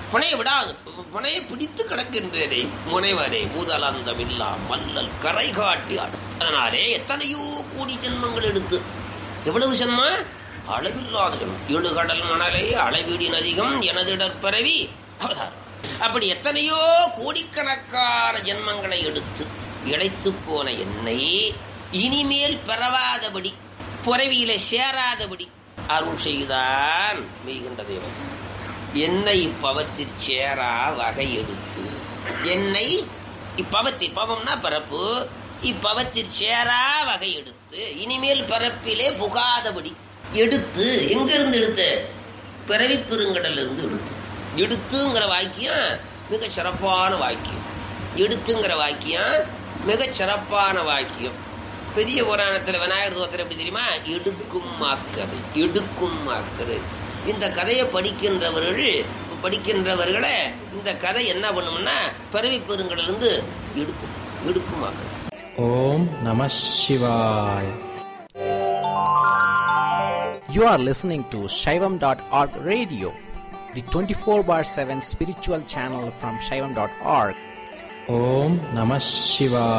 புனைய விடாது புனைய பிடித்து கிடக்கின்றேனே முனைவரே பூதலாந்தமில்லா மல்லல் கரை காட்டி ஆடும் அதனாலே எத்தனையோ கோடி ஜென்மங்கள் எடுத்து எவ்வளவு ஜென்ம அளவில்லாத ஜென்மம் ஏழு கடல் மணலை அளவீடின் அதிகம் எனதிடற் பரவி அவதாரம் அப்படி எத்தனையோ கோடிக்கணக்கான ஜென்மங்களை எடுத்து இழைத்து போன என்னை இனிமேல் பெறவாதபடி புறவியில சேராதபடி அருள் செய்தான் மெய்கின்ற தேவன் என்னை இப்பவத்தில் சேரா வகை எடுத்து என்னை இப்பவத்தில் பவம்னா பரப்பு இப்பவத்தில் சேரா வகை எடுத்து இனிமேல் பரப்பிலே புகாதபடி எடுத்து எங்கிருந்து எடுத்து பிறவி பெருங்கடல்ல இருந்து எடுத்து எடுத்துங்கிற வாக்கியம் மிக சிறப்பான வாக்கியம் எடுத்துங்கிற வாக்கியம் மிக சிறப்பான வாக்கியம் பெரிய புராணத்துல விநாயகர் தோத்திரம் எப்படி தெரியுமா எடுக்கும் மாக்கதை எடுக்கும் மாக்கதை இந்த கதையை படிக்கின்றவர்கள் படிக்கின்றவர்களை இந்த கதை என்ன பண்ணும்னா பிறவி பெருங்கடல இருந்து எடுக்கும் எடுக்குமாக்கதை ஓம் நம சிவாய் You are listening to Shaivam.org radio, the 24 bar 7 spiritual channel from Shaivam.org. ஓம் நம சிவாய்